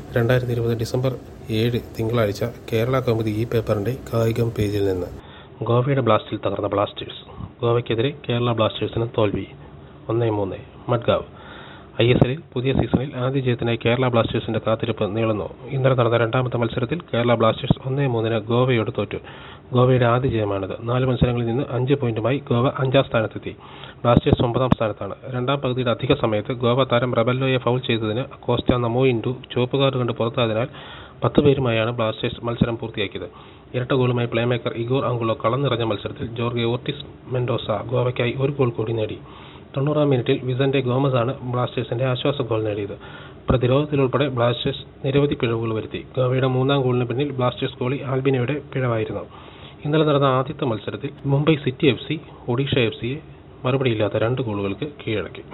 രണ്ടായിരത്തി ഇരുപത് ഡിസംബർ ഏഴ് തിങ്കളാഴ്ച കേരള കൗമുദി ഈ പേപ്പറിന്റെ കായികം പേജിൽ നിന്ന് ഗോവയുടെ ബ്ലാസ്റ്റിൽ തകർന്ന ബ്ലാസ്റ്റേഴ്സ് ഗോവയ്ക്കെതിരെ കേരള ബ്ലാസ്റ്റേഴ്സിന് തോൽവി ഒന്നേ മൂന്ന് മഡ്ഗാവ് ഐ എസ് എല്ലിൽ പുതിയ സീസണിൽ ആദ്യ ജയത്തിനായി കേരള ബ്ലാസ്റ്റേഴ്സിന്റെ കാത്തിരിപ്പ് നീളുന്നു ഇന്നലെ നടന്ന രണ്ടാമത്തെ മത്സരത്തിൽ കേരള ബ്ലാസ്റ്റേഴ്സ് ഒന്നേ മൂന്നിന് ഗോവയോട് തോറ്റു ഗോവയുടെ ആദ്യ ജയമാണിത് നാല് മത്സരങ്ങളിൽ നിന്ന് അഞ്ച് പോയിന്റുമായി ഗോവ അഞ്ചാം സ്ഥാനത്തെത്തി ബ്ലാസ്റ്റേഴ്സ് ഒമ്പതാം സ്ഥാനത്താണ് രണ്ടാം പകുതിയുടെ അധിക സമയത്ത് ഗോവ താരം റബല്ലോയെ ഫൗൾ ചെയ്തതിന് കോസ്റ്റ നമോ ഇൻഡു ചുവപ്പ് കാർഡ് കണ്ട് പുറത്തായതിനാൽ പത്ത് പേരുമായാണ് ബ്ലാസ്റ്റേഴ്സ് മത്സരം പൂർത്തിയാക്കിയത് ഇരട്ട ഗോളുമായി പ്ലേമേക്കർ ഇഗോർ അങ്കുളോ കളം നിറഞ്ഞ മത്സരത്തിൽ ജോർഗെ ഓർട്ടിസ് മെൻഡോസ ഗോവയ്ക്കായി ഒരു ഗോൾ കൂടി നേടി തൊണ്ണൂറാം മിനിറ്റിൽ വിസന്റെ ഗോമസാണ് ബ്ലാസ്റ്റേഴ്സിന്റെ ആശ്വാസ ഗോൾ നേടിയത് പ്രതിരോധത്തിലുൾപ്പെടെ ബ്ലാസ്റ്റേഴ്സ് നിരവധി പിഴവുകൾ വരുത്തി ഗോവയുടെ മൂന്നാം ഗോളിന് പിന്നിൽ ബ്ലാസ്റ്റേഴ്സ് ഗോളി ആൽബിനയുടെ പിഴവായിരുന്നു ഇന്നലെ നടന്ന ആദ്യത്തെ മത്സരത്തിൽ Mumbai city F C Odisha F സിയെ മറുപടിയില്ലാത്ത രണ്ട് ഗോളുകൾക്ക് കീഴടക്കി